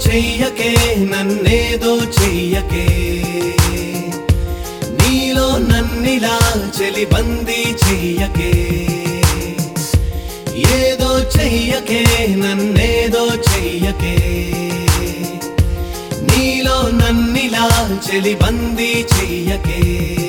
చెయ్యకే నన్నేదో చెయ్యకే నీలో నన్నిలా చెలిబందీ చెయ్యకే ఏదో చెయ్యకే నన్నేదో చెయ్యకే నీలో నన్నిలా చెలిబందీ చెయ్యకే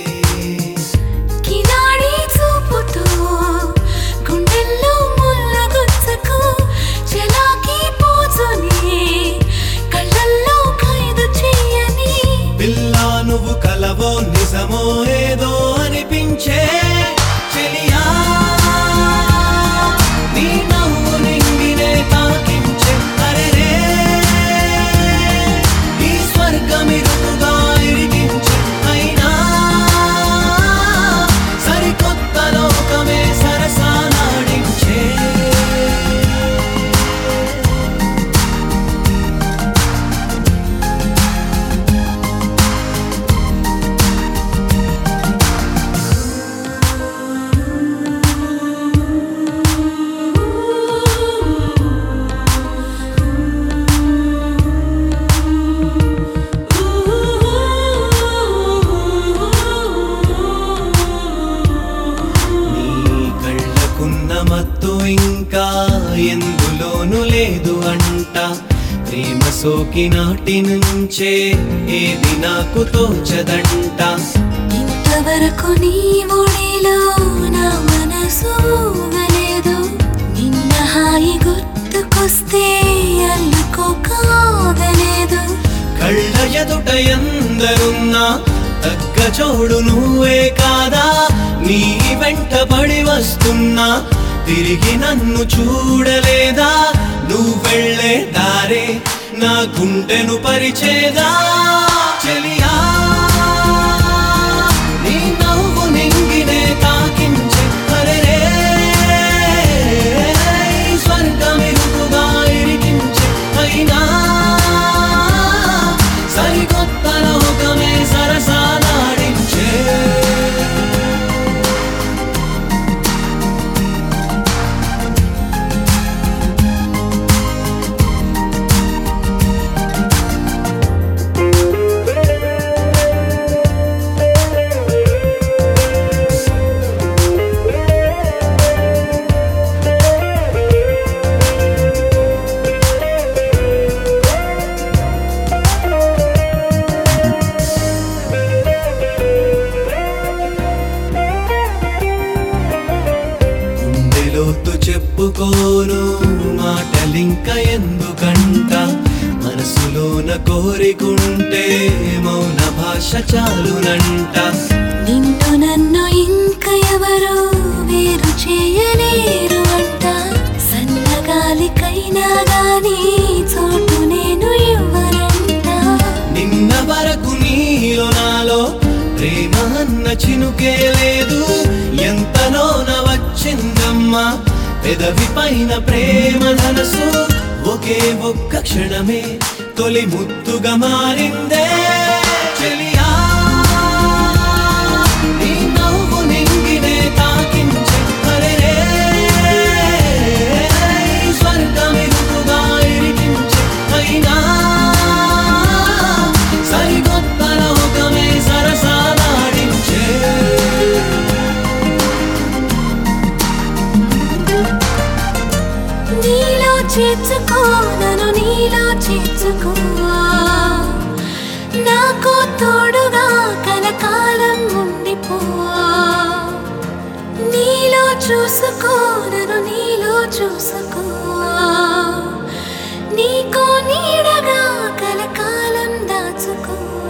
కినాడి చూపుతో గుండెల్లో ముళ్ళ గుచ్చకు చలాకీ పోజుని కళ్ళల్లో ఖైదు చెయ్యని పిల్లా నువ్వు కలవో నిజమో ఏదో అనిపించే చెలియా నీ నవ్వు నింగినే తాకించే అరెరే ఈ స్వర్గమిరుగా ఇరిగించే అయినా సరికొత్త లోకమే సరసాలాడించే నీ కళ్ళకున్న మత్తు ఇంకా ఎందులోనూ లేదు అంట ప్రేమ సోకి నాటి నుంచే ఏది నాకు తోచదంట ఇంతవరకు నీ ఒడిలో నా మనసు ఊగలేదు నిన్న హాయి గుర్తుకొస్తే అల్లుకోకాగలేదు కళ్ళ ఎదుట ఎందరున్నా తగ్గ చోడు నువ్వే కాదా నీ వెంట పడి వస్తున్నా తిరిగి నన్ను చూడలేదా నువ్వు వెళ్ళే దారే నా గుండెను పరిచేదా చెలియా నీ నవ్వు నింగినే తాకించే అరెరే ఈ స్వర్గమిరుకుగా ఇరికించే అయినా సరికొత్త లోకమే సరసాలాడించే గుండెలోతు చెప్పుకోను మాటలింక ఎందుకంట మనసులోన కోరికుంటే మౌన భాష చాలునంట నిన్ను నన్ను ఇంక ఎవరు వేరు చేయలేరు అంట సన్నగాలికైనా గాని చోటు నేను ఇవ్వనంట నిన్న వరకు నీలో నాలో ప్రేమ అన్న చినుకే లేదు ఎంతలోన వచ్చిందమ్మా పెదవి పైన ప్రేమ ధనసు ఒకే ఒక్క క్షణమే తొలి ముద్దుగా మారిందే చెలియా నీ నవ్వు నింగినే తాకించే అరెరే ఈ స్వర్గమిరుకుగా ఇరికించే అయినా సరికొత్త లోకమే సరసాలాడించే నీలో చేర్చుకో నన్ను నీలో చేర్చుకో నాకు తోడుగా కలకాలం ఉండిపో నీలో చూసుకో నన్ను నీలో చూసుకో నీకో నీడగా కలకాలం దాచుకో